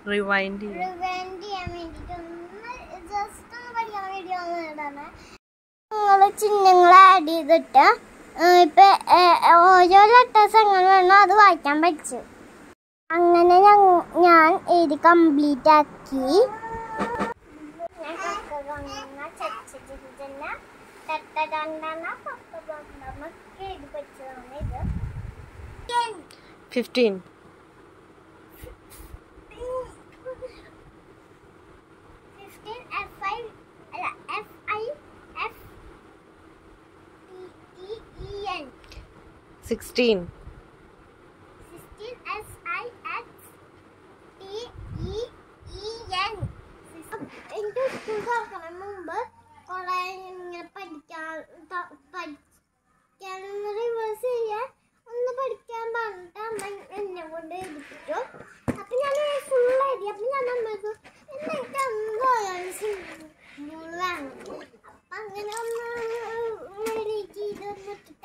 rewind ചെയ്യും റിവെൻഡ് ചെയ്യാൻ വേണ്ടിട്ട് ഒന്ന് ജസ്റ്റ് ഒന്ന് പഠിക്കാൻ വേണ്ടി വന്നതാണ് നിങ്ങൾ ചിഹ്നങ്ങൾ ആഡ് ചെയ്തിട്ട് ആ, ഇപ്പൊ ഏ, ഓരോ ലെറ്റേഴ്സ് എങ്ങനെ വേണോ അത് വായിക്കാൻ പഠിച്ചു അങ്ങനെ ഞങ്ങ- ഞാൻ എഴുതി കംപ്ലീറ്റ് ആക്കി ഞാൻ കക്ക കൊണ്ടുവന്ന ചച്ചിട്ടിരുന്ന തട്ടടണ്ടണ പപ്പ ബന്ധമൊക്കെ എഴുതി പഠിച്ചതാണ് ഇത് ഫിഫ്റ്റീൻ ഫിഫ്റ്റീൻ എഫ് ഐ അല്ല F I F T E N sixteen sixteen S I X T E E N എനിക്ക് സ്കൂൾ തുറക്കണം മുമ്പ് കുറെ ഇങ്ങനെ പഠിക്കാൻ ത- പഠിക്കാൻ റിവേഴ്സ് ചെയ്യാൻ ഒന്ന് പഠിക്കാൻ പറഞ്ഞിട്ട് അമ്മ എന്നെ കൊണ്ട് എഴുതിപ്പിച്ചു അപ്പൊ ഞാൻ ഫുൾ എഴുതി അപ്പൊ ഞാൻ അമ്മക്ക് എന്നിട്ട് എന്തോ സിംഗിൾ വേണം അപ്പൊ അങ്ങനെ ഒന്ന് എഴുതി ഇത് എന്നിട്ട്